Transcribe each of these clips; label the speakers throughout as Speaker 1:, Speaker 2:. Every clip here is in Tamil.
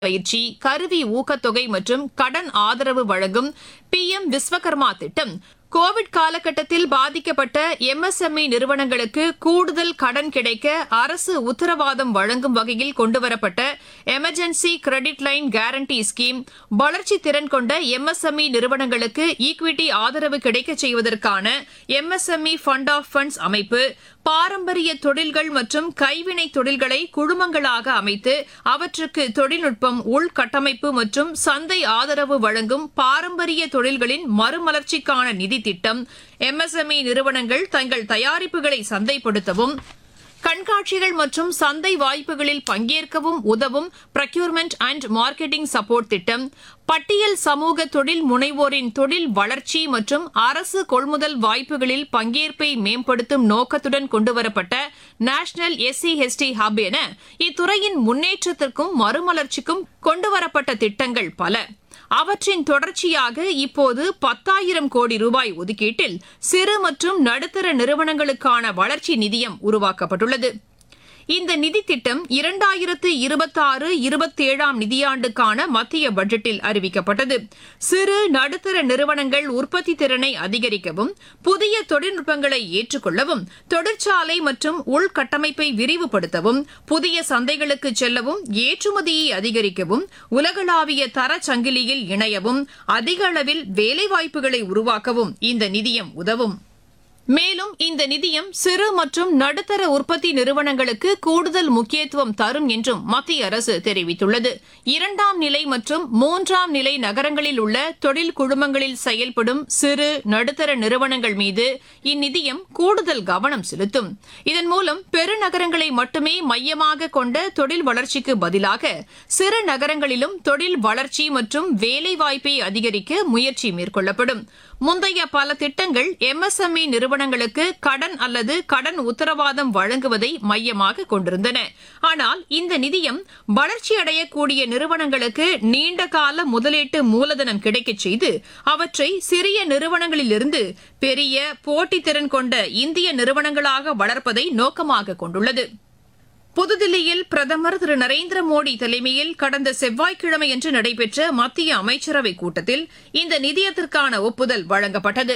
Speaker 1: பயிற்சி கருவி ஊக்கத்தொகை மற்றும் கடன் ஆதரவு வழங்கும் பி எம் விஸ்வகர்மா திட்டம் கோவிட் காலகட்டத்தில் பாதிக்கப்பட்ட எம்எஸ்எம்இ நிறுவனங்களுக்கு கூடுதல் கடன் கிடைக்க அரசு உத்தரவாதம் வழங்கும் வகையில் கொண்டுவரப்பட்ட emergency credit line guarantee scheme வளர்ச்சி திறன் கொண்ட எம்எஸ்எம்இ நிறுவனங்களுக்கு ஈக்விட்டி ஆதரவு கிடைக்கச் செய்வதற்கான எம்எஸ்எம்இ ஃபண்ட் ஆஃப் ஃபண்ட்ஸ் அமைப்பு பாரம்பரிய தொழில்கள் மற்றும் கைவினை தொழில்களை குழுமங்களாக அமைத்து அவற்றுக்கு தொழில்நுட்பம் உள்கட்டமைப்பு மற்றும் சந்தை ஆதரவு வழங்கும் பாரம்பரிய தொழில்களின் மறுமலர்ச்சிக்கான நிதி திட்டம் எம்எஸ்எம்இ நிறுவனங்கள் தங்கள் தயாரிப்புகளை சந்தைப்படுத்தவும் கண்காட்சிகள் மற்றும் சந்தை வாய்ப்புகளில் பங்கேற்கவும் உதவும் ப்ரக்யூர்மெண்ட் அண்ட் மார்க்கெட்டிங் சப்போர்ட் திட்டம் பட்டியல் சமூக தொழில் முனைவோரின் தொழில் வளர்ச்சி மற்றும் அரசு கொள்முதல் வாய்ப்புகளில் பங்கேற்பை மேம்படுத்தும் நோக்கத்துடன் கொண்டுவரப்பட்ட நேஷனல் எஸ்சி எஸ்டி ஹப் என இத்துறையின் முன்னேற்றத்திற்கும் மறுமலர்ச்சிக்கும் கொண்டுவரப்பட்ட திட்டங்கள் பல அவற்றின் தொடர்ச்சியாக இப்போது பத்தாயிரம் கோடி ரூபாய் ஒதுக்கீட்டில் சிறு மற்றும் நடுத்தர நிறுவனங்களுக்கான வளர்ச்சி நிதியம் உருவாக்கப்பட்டுள்ளது இந்த நிதி திட்டம் இரண்டாயிரத்து இருபத்தாறு இருபத்தேழாம் நிதியாண்டுக்கான மத்திய பட்ஜெட்டில் அறிவிக்கப்பட்டது சிறு நடுத்தர நிறுவனங்கள் உற்பத்தி திறனை அதிகரிக்கவும் புதிய தொழில்நுட்பங்களை ஏற்றுக்கொள்ளவும் தொழிற்சாலை மற்றும் உள்கட்டமைப்பை விரிவுபடுத்தவும் புதிய சந்தைகளுக்கு செல்லவும் ஏற்றுமதியை அதிகரிக்கவும் உலகளாவிய தர சங்கிலியில் இணையவும் அதிக அளவில் வேலைவாய்ப்புகளை உருவாக்கவும் இந்த நிதியம் உதவும் மேலும் இந்த நிதியம் சிறு மற்றும் நடுத்தர உற்பத்தி நிறுவனங்களுக்கு கூடுதல் முக்கியத்துவம் தரும் என்றும் மத்திய அரசு தெரிவித்துள்ளது இரண்டாம் நிலை மற்றும் மூன்றாம் நிலை நகரங்களில் உள்ள தொழில் குழுமங்களில் செயல்படும் சிறு நடுத்தர நிறுவனங்கள் மீது இந்நிதியம் கூடுதல் கவனம் செலுத்தும் இதன் மூலம் பெருநகரங்களை மட்டுமே மையமாக கொண்ட தொழில் வளர்ச்சிக்கு பதிலாக சிறு நகரங்களிலும் தொழில் வளர்ச்சி மற்றும் வேலைவாய்ப்பை அதிகரிக்க முயற்சி மேற்கொள்ளப்படும் முந்தைய பல திட்டங்கள் எம்எஸ்எம்இ நிறுவனங்களுக்கு கடன் அல்லது கடன் உத்தரவாதம் வழங்குவதை மையமாக கொண்டிருந்தன ஆனால் இந்த நிதியம் வளர்ச்சியடையக்கூடிய நிறுவனங்களுக்கு நீண்டகால முதலீட்டு மூலதனம் கிடைக்கச் செய்து அவற்றை சிறிய நிறுவனங்களிலிருந்து பெரிய போட்டித்திறன் கொண்ட இந்திய நிறுவனங்களாக வளர்ப்பதை நோக்கமாக கொண்டுள்ளது புதுதில்லியில் பிரதமர் திரு நரேந்திர மோடி தலைமையில் கடந்த செவ்வாய்க்கிழமையன்று நடைபெற்ற மத்திய அமைச்சரவைக் கூட்டத்தில் இந்த நிதியத்திற்கான ஒப்புதல் வழங்கப்பட்டது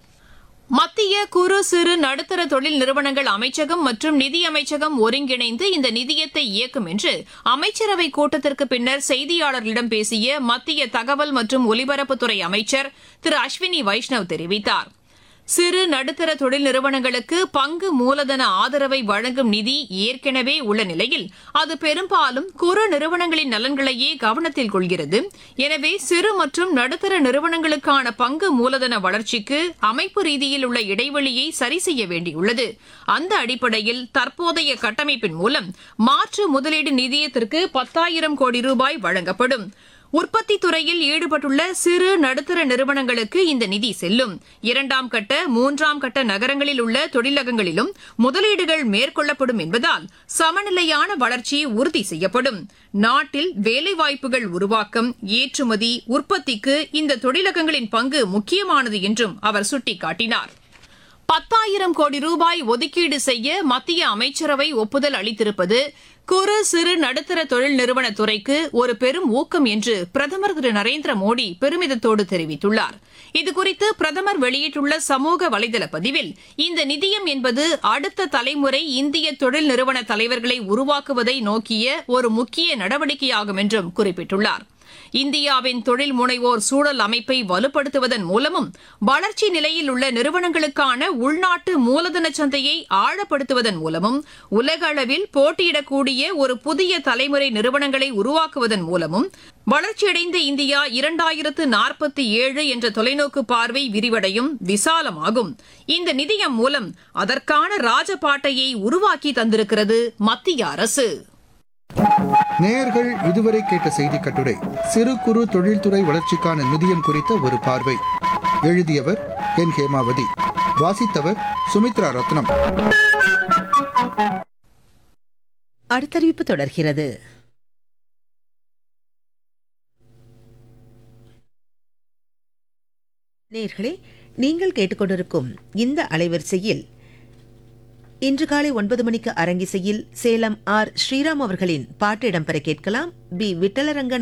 Speaker 1: மத்திய குறு சிறு நடுத்தர தொழில் நிறுவனங்கள் அமைச்சகம் மற்றும் நிதி அமைச்சகம் ஒருங்கிணைந்து இந்த நிதியத்தை இயக்கும் என்று அமைச்சரவைக் கூட்டத்திற்கு பின்னர் செய்தியாளர்களிடம் பேசிய மத்திய தகவல் மற்றும் ஒலிபரப்புத்துறை அமைச்சர் திரு அஸ்வினி வைஷ்ணவ் தெரிவித்தார் சிறு நடுத்தர தொழில் நிறுவனங்களுக்கு பங்கு மூலதன ஆதரவை வழங்கும் நிதி ஏற்கனவே உள்ள நிலையில் அது பெரும்பாலும் குறு நிறுவனங்களின் நலன்களையே கவனத்தில் கொள்கிறது எனவே சிறு மற்றும் நடுத்தர நிறுவனங்களுக்கான பங்கு மூலதன வளர்ச்சிக்கு அமைப்பு ரீதியில் உள்ள இடைவெளியை சரி செய்ய வேண்டியுள்ளது அந்த அடிப்படையில் தற்போதைய கட்டமைப்பின் மூலம் மாற்று முதலீடு நிதியத்திற்கு பத்தாயிரம் கோடி ரூபாய் வழங்கப்படும் உற்பத்தி துறையில் ஈடுபட்டுள்ள சிறு நடுத்தர நிறுவனங்களுக்கு இந்த நிதி செல்லும் இரண்டாம் கட்ட மூன்றாம் கட்ட நகரங்களில் உள்ள தொழிலகங்களிலும் முதலீடுகள் மேற்கொள்ளப்படும் என்பதால் சமநிலையான வளர்ச்சி உறுதி செய்யப்படும் நாட்டில் வேலைவாய்ப்புகள் உருவாக்கம் ஏற்றுமதி உற்பத்திக்கு இந்த தொழிலகங்களின் பங்கு முக்கியமானது என்றும் அவர் சுட்டிக்காட்டினார் பத்தாயிரம் கோடி ரூபாய் ஒதுக்கீடு செய்ய மத்திய அமைச்சரவை ஒப்புதல் அளித்திருப்பது குறு சிறு நடுத்தர தொழில் நிறுவன துறைக்கு ஒரு பெரும் ஊக்கம் என்று பிரதமர் திரு நரேந்திர மோடி பெருமிதத்தோடு தெரிவித்துள்ளார் இதுகுறித்து பிரதமர் வெளியிட்டுள்ள சமூக வலைதள பதிவில் இந்த நிதியம் என்பது அடுத்த தலைமுறை இந்திய தொழில் நிறுவன தலைவர்களை உருவாக்குவதை நோக்கிய ஒரு முக்கிய நடவடிக்கையாகும் என்றும் குறிப்பிட்டுள்ளார் இந்தியாவின் தொழில் முனைவோர் சூழல் அமைப்பை வலுப்படுத்துவதன் மூலமும் வளர்ச்சி நிலையில் உள்ள நிறுவனங்களுக்கான உள்நாட்டு மூலதன சந்தையை ஆழப்படுத்துவதன் மூலமும் உலக அளவில் போட்டியிடக்கூடிய ஒரு புதிய தலைமுறை நிறுவனங்களை உருவாக்குவதன் மூலமும் வளர்ச்சியடைந்த இந்தியா இரண்டாயிரத்து நாற்பத்தி ஏழு என்ற தொலைநோக்கு பார்வை விரிவடையும் விசாலமாகும் இந்த நிதியம் மூலம் அதற்கான ராஜபாட்டையை உருவாக்கி தந்திருக்கிறது மத்திய அரசு
Speaker 2: நேயர்கள் இதுவரை கேட்ட செய்தி கட்டுரை சிறு குறு தொழில்துறை வளர்ச்சிக்கான நிதியம் குறித்த ஒரு பார்வை எழுதியவர் என் ஹேமாவதி வாசித்தவர் சுமித்ரா ரத்னம்
Speaker 3: அடுத்தறிவிப்பு தொடர்கிறது நேர்களே நீங்கள் கேட்டுக்கொண்டிருக்கும் இந்த அலைவரிசையில் இன்று காலை ஒன்பது மணிக்கு அரங்கிசையில் சேலம் ஆர் ஸ்ரீராம் அவர்களின் பாட்டு இடம்பெற கேட்கலாம் பி விட்டலரங்கன்